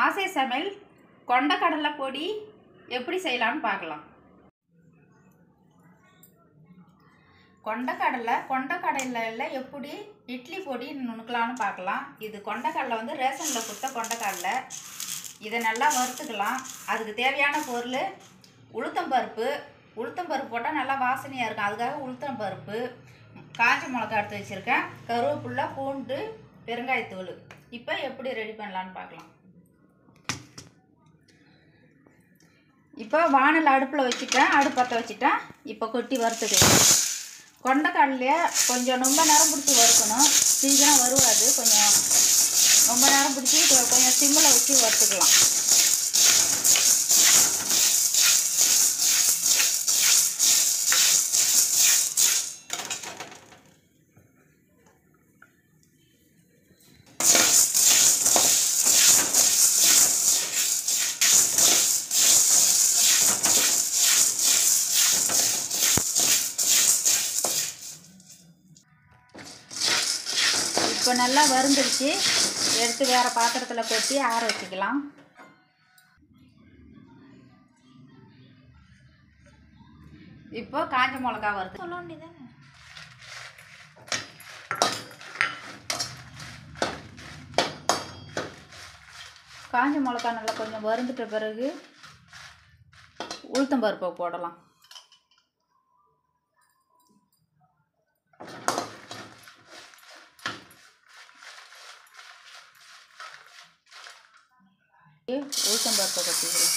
ஆசை சமையல் கொண்டக்கடலை பொடி எப்படி செய்யலாம்னு பார்க்கலாம் கொண்டக்கடலை கொண்டக்கடலையில் எப்படி இட்லி பொடி நுணுக்கலாம்னு பார்க்கலாம் இது கொண்டக்கடலை வந்து ரேஷனில் கொடுத்த கொண்டக்கடலை இதை நல்லா வறுத்துக்கலாம் அதுக்கு தேவையான பொருள் உளுத்தம்பருப்பு உளுத்தம்பருப்பு போட்டால் நல்லா வாசனையாக இருக்கும் அதுக்காக உளுத்தம்பருப்பு காஞ்ச மிளகா எடுத்து வச்சுருக்கேன் கருவேப்பில்லை பூண்டு பெருங்காயத்தூள் இப்போ எப்படி ரெடி பண்ணலான்னு பார்க்கலாம் இப்போ வானல் அடுப்பில் வச்சுட்டேன் அடுப்பு பற்ற வச்சுட்டேன் இப்போ கொட்டி வறுத்துக்கலாம் கொண்டக்கடலையை கொஞ்சம் ரொம்ப நேரம் பிடிச்சி வறுக்கணும் சீக்கிரம் வருவாது கொஞ்சம் ரொம்ப நேரம் பிடிச்சி கொ- கொஞ்சம் சிம்மில் வச்சு வறுத்துக்கலாம் இப்போ நல்லா வறுந்துருச்சு எடுத்து வேறு பாத்திரத்தில் கொட்டி ஆற வச்சுக்கலாம் இப்போ காஞ்ச மிளகா வறுத்து சொல்ல வேண்டியதானே காஞ்ச மிளகா நல்லா கொஞ்சம் வறுந்துட்ட பிறகு உளுத்தம்பருப்பை போடலாம் உளுத்தம்பருப்பை கொட்டிக்கிறேன்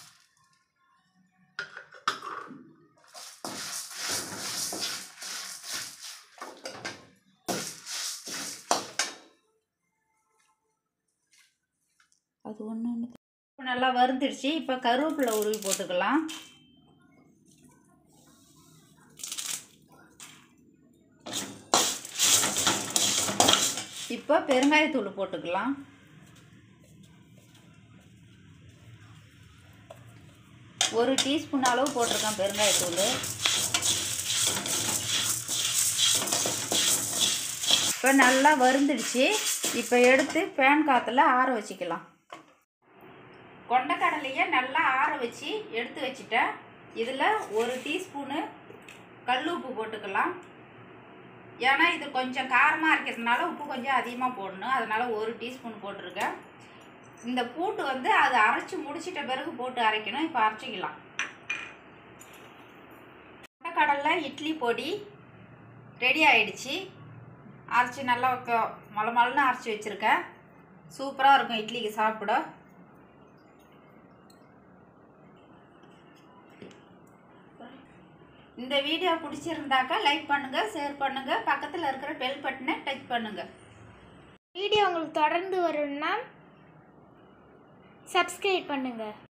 அது ஒன்று ஒன்று இப்போ நல்லா வறுந்துடுச்சு இப்போ கருவேப்பிலை உருவி போட்டுக்கலாம் இப்போ பெருங்காயத்தூள் போட்டுக்கலாம் ஒரு டீஸ்பூன் அளவு போட்டிருக்கேன் பெருங்காயத்தூள் இப்போ நல்லா வறுந்துடுச்சு இப்போ எடுத்து பேன் காற்றுல ஆற வச்சுக்கலாம் கொண்டக்கடலையை நல்லா ஆற வச்சு எடுத்து வச்சுட்டேன் இதில் ஒரு டீஸ்பூனு கல் உப்பு போட்டுக்கலாம் ஏன்னா இது கொஞ்சம் காரமாக இருக்கிறதுனால உப்பு கொஞ்சம் அதிகமாக போடணும் அதனால் ஒரு டீஸ்பூன் போட்டிருக்கேன் இந்த பூட்டு வந்து அது அரைச்சி முடிச்சிட்ட பிறகு போட்டு அரைக்கணும் இப்போ அரைச்சிக்கலாம் கொண்டக்கடலை இட்லி பொடி ரெடி ஆயிடுச்சு அரைச்சி நல்லா க- மொள மொளன்னு அரைச்சி வச்சுருக்கேன் சூப்பராக இருக்கும் இட்லிக்கு சாப்பிட இந்த வீடியோ பிடிச்சிருந்தாக்கா லைக் பண்ணுங்கள் ஷேர் பண்ணுங்கள் பக்கத்தில் இருக்கிற பெல் பட்டனை டச் பண்ணுங்கள் வீடியோ உங்களுக்கு தொடர்ந்து வரும்னா சப்ஸ்கிரைப் பண்ணுங்கள்